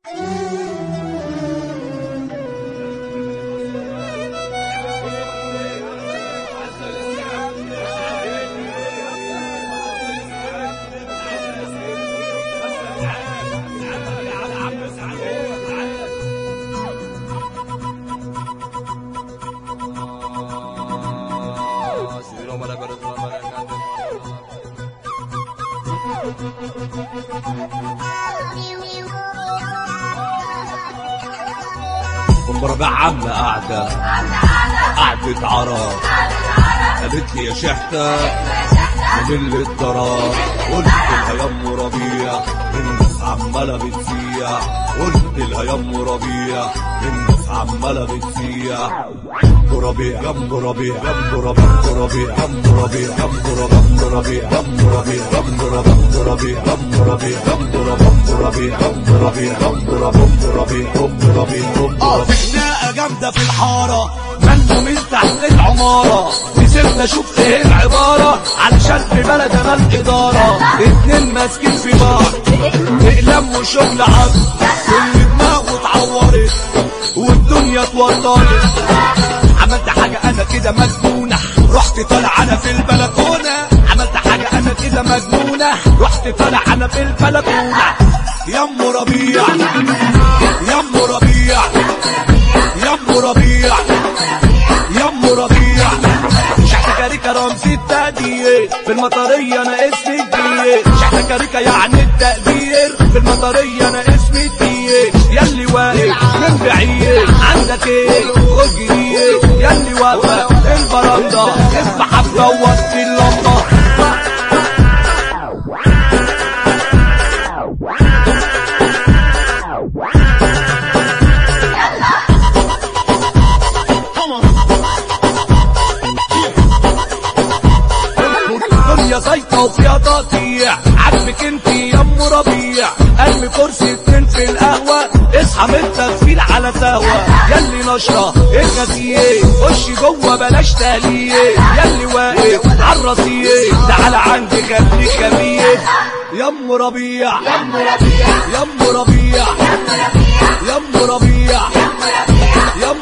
مربع عم قاعدة قعدة عرب قالت لي يا شحتة من اللي اتضرب قلت لها يا ام ربيع الناس عمالة بتسيح قلت لها يا ام ربيع الناس عمالة بتسيح ام ربيع يا ام ربيع يا ام ربيع يا ام ربيع يا ام ربيع يا ام ربيع يا ام ربيع يا ام ربيع يا ام ربيع يا ام ربيع يا ام ربيع يا ام ربيع يا ام ربيع يا ام ربيع يا ام ربيع اه في خناقه جامده في الحاره منه من تحت العماره نزلت اشوف ايه العباره علشان في بلد انا الاداره اتنين ماسكين في بعض اقلام وشغل عصر كل دماغه اتعورت والدنيا اتوترت عملت حاجه انا كده مجنونه رحت طالع انا في البلكونه عملت حاجه انا كده مجنونه رحت طالع انا في البلكونه يا ام ربيع يا ام ربيع يا ام ربيع يا ام ربيع شحت كاريكا رمزي التقدير في المطرية انا اسمي كبير شحت كاريكا يعني التقدير في المطرية انا اسمي كبير ياللي واقف من بعيد عندك ايه خد جديد ياللي واقف البرندة اسمع حبة ووسط اللمبة الدنيا زيطة وفيها تقطيع عاجبك انت يا ام ربيع قلبي كرسي اتنين في القهوة اصحى من التغفيل على سهوة ياللي نشرة الغسيل خش جوه بلاش تهليه ياللي واقف عالرصيف تعالى عندي خليك خبيث يا ام ربيع يا ام ربيع يا ام ربيع يا ام ربيع يا